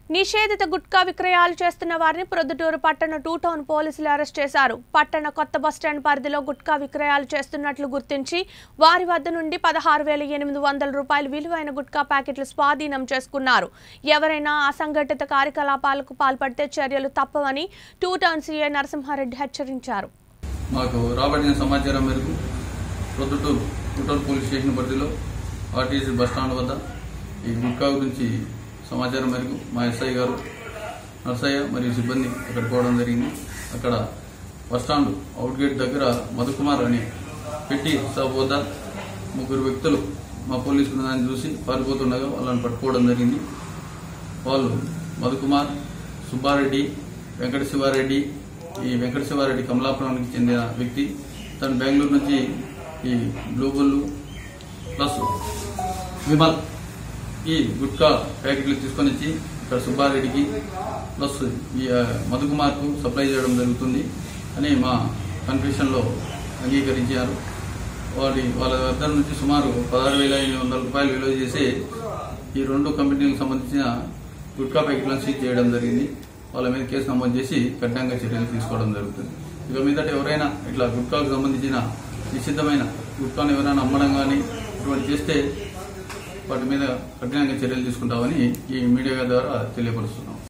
నిషేధిత గుట్కా విక్రయాలు చేస్తున్న వారిని ప్రొద్దుటూరు పట్టణ టూ టౌన్ పోలీసులు అరెస్ట్ చేశారు పట్టణ కొత్త బస్టాండ్ పరిధిలో గుట్కా విక్రయాలు చేస్తున్నట్లు గుర్తించి వారి వద్ద నుండి పదహారు వేల ఎనిమిది వందల రూపాయలు విలువైన గుట్కా ప్యాకెట్లు స్వాధీనం చేసుకున్నారు ఎవరైనా అసంఘటిత కార్యకలాపాలకు పాల్పడితే చర్యలు తప్పవని టూ టౌన్ సీఐ నరసింహారెడ్డి హెచ్చరించారు మాకు రాబడిన సమాచారం మేరకు ప్రొద్దుటూరు పుట్టూరు పోలీస్ స్టేషన్ పరిధిలో ఆర్టీసీ బస్టాండ్ వద్ద ఈ గుట్కా గురించి సమాచారం మేరకు మా ఎస్ఐ గారు నర్సయ్య మరియు సిబ్బంది అక్కడ పోవడం జరిగింది అక్కడ బస్టాండ్ అవుట్ గేట్ దగ్గర మధుకుమార్ అనే పెట్టి షాప్ వద్ద ముగ్గురు వ్యక్తులు మా పోలీసు బృందాన్ని చూసి పారిపోతుండగా వాళ్ళని పట్టుకోవడం జరిగింది వాళ్ళు మధుకుమార్ సుబ్బారెడ్డి వెంకట శివారెడ్డి ఈ వెంకట శివారెడ్డి కమలాపురానికి చెందిన వ్యక్తి తను బెంగళూరు నుంచి ఈ గ్లోబల్ ప్లస్ విమల్ ఈ గుట్కా ప్యాకెట్లు తీసుకొని వచ్చి ఇక్కడ సుబ్బారెడ్డికి ప్లస్ ఈ ఆ, మధుకుమార్కు సప్లై చేయడం జరుగుతుంది అని మా కన్ఫ్యూషన్లో అంగీకరించారు వారి వాళ్ళ వద్ద నుంచి సుమారు పదహారు వేల ఎనిమిది వందల రూపాయలు విలువ చేసి ఈ రెండు కంపెనీలకు సంబంధించిన గుట్కా ప్యాకెట్లను సీజ్ చేయడం జరిగింది వాళ్ళ మీద కేసు నమోదు చేసి కఠినంగా చర్యలు తీసుకోవడం జరుగుతుంది ఇక మీదట ఎవరైనా ఇట్లా గుట్కాకు సంబంధించిన నిషిద్ధమైన గుట్కాను ఎవరైనా అమ్మడం కానీ ఇటువంటి చేస్తే వాటి మీద కఠినంగా చర్యలు తీసుకుంటామని ఈ మీడియా ద్వారా తెలియపరుస్తున్నాం